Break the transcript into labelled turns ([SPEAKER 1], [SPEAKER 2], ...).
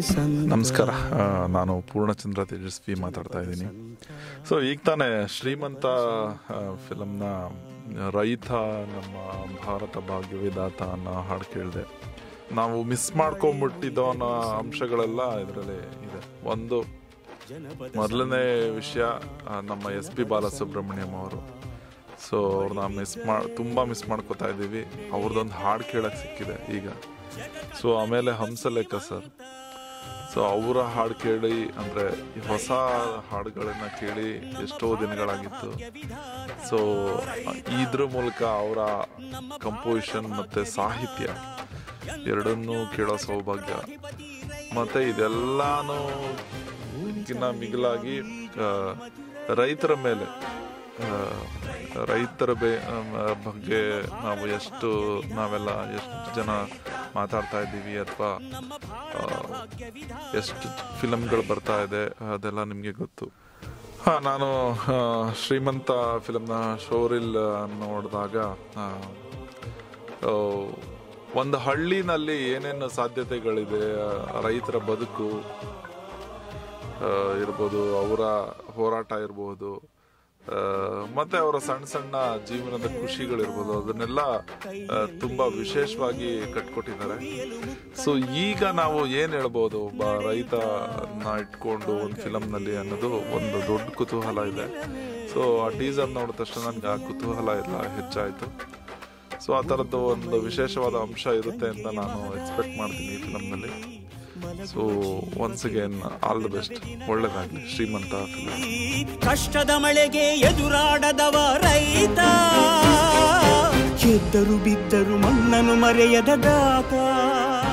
[SPEAKER 1] ನಮಸ್ಕಾರ ಆ, ನಾನು ಪೂರ್ಣಚಂದ್ರ ತೇಜಸ್ವಿ ಮಾತಾಡ್ತಾ ಇದ್ದೀನಿ ಸೊ ಈಗ ತಾನೇ ಶ್ರೀಮಂತ ಫಿಲಮ್ನ ರೈತ ನಮ್ಮ ಭಾರತ ಭಾಗ್ಯವಿದಾತ ಅನ್ನೋ ಹಾಡು ಕೇಳಿದೆ ನಾವು ಮಿಸ್ ಮಾಡ್ಕೊಂಡ್ಬಿಟ್ಟಿದ್ದೋ ಅನ್ನೋ ಅಂಶಗಳೆಲ್ಲ ಇದರಲ್ಲಿ ಇದೆ ಒಂದು ಮೊದಲನೇ ವಿಷಯ ಆ, ನಮ್ಮ ಎಸ್ ಪಿ ಬಾಲಸುಬ್ರಹ್ಮಣ್ಯಂ ಅವರು ಸೊ ಅವ್ರನ್ನ ಮಿಸ್ ಮಾ ತುಂಬ ಮಿಸ್ ಮಾಡ್ಕೋತಾ ಇದ್ದೀವಿ ಅವ್ರದ್ದೊಂದು ಹಾಡು ಕೇಳಕ್ಕೆ ಸಿಕ್ಕಿದೆ ಈಗ ಸೊ ಆಮೇಲೆ ಹಂಸಲೇಖ ಸರ್ ಸೊ ಅವರ ಹಾಡು ಕೇಳಿ ಅಂದರೆ ಹೊಸ ಹಾಡುಗಳನ್ನ ಕೇಳಿ ಎಷ್ಟೋ ದಿನಗಳಾಗಿತ್ತು ಸೊ ಇದ್ರ ಮೂಲಕ ಅವರ ಕಂಪೋಸಿಷನ್ ಮತ್ತು ಸಾಹಿತ್ಯ ಎರಡನ್ನೂ ಕೇಳೋ ಸೌಭಾಗ್ಯ ಮತ್ತು ಇದೆಲ್ಲಾನು ಗಿನ್ನ ಮಿಗಿಲಾಗಿ ಆ, ರೈತರ ಮೇಲೆ ಆ, ರೈತರ ಬೇ ಆ, ಬಗ್ಗೆ ನಾವು ಎಷ್ಟು ನಾವೆಲ್ಲ ಎಷ್ಟು ಜನ ಮಾತಾಡ್ತಾ ಇದ್ದೀವಿ ಅಥವಾ ಎಷ್ಟು ಫಿಲಮ್ಗಳು ಬರ್ತಾ ಇದೆ ಅದೆಲ್ಲ ನಿಮಗೆ ಗೊತ್ತು ಹಾಂ ನಾನು ಆ, ಶ್ರೀಮಂತ ಫಿಲಮ್ನ ಶೋರಿಲ್ ನೋಡಿದಾಗ ಆ, ಆ, ಒಂದು ಹಳ್ಳಿನಲ್ಲಿ ಏನೇನು ಸಾಧ್ಯತೆಗಳಿದೆ ಆ, ರೈತರ ಬದುಕು ಆ, ಇರ್ಬೋದು ಅವರ ಹೋರಾಟ ಇರ್ಬೋದು ಆ, ಮತ್ತೆ ಅವರ ಸಣ್ಣ ಸಣ್ಣ ಜೀವನದ ಖುಷಿಗಳಿರ್ಬೋದು ಅದನ್ನೆಲ್ಲ ಆ, ತುಂಬಾ ವಿಶೇಷವಾಗಿ ಕಟ್ಕೊಟ್ಟಿದ್ದಾರೆ ಸೊ ಈಗ ನಾವು ಏನ್ ಹೇಳ್ಬೋದು ಒಬ್ಬ ರೈತನ ಇಟ್ಕೊಂಡು ಒಂದು ಫಿಲಮ್ನಲ್ಲಿ ಅನ್ನೋದು ಒಂದು ದೊಡ್ಡ ಕುತೂಹಲ ಇದೆ ಸೊ ಆ ಟೀಸರ್ ನೋಡಿದ ತಕ್ಷಣ ನನಗೆ ಆ ಕುತೂಹಲ ಎಲ್ಲ ಹೆಚ್ಚಾಯಿತು ಸೊ ಆ ಥರದ್ದು ಒಂದು ವಿಶೇಷವಾದ ಅಂಶ ಇರುತ್ತೆ ಅಂತ ನಾನು ಎಕ್ಸ್ಪೆಕ್ಟ್ ಮಾಡ್ತೀನಿ ಈ ಫಿಲಮ್ನಲ್ಲಿ so once again all the best ಒಳ್ಳೇದಾಗಲಿ ಶ್ರೀಮಂತ ಫಿಲಮ್
[SPEAKER 2] ಕಷ್ಟದ ಮಳೆಗೆ ಎದುರಾಡದವ ರೈತ ಎದ್ದರು ಬಿದ್ದರು ಮಣ್ಣನ್ನು ಮರೆಯದ ದಾತ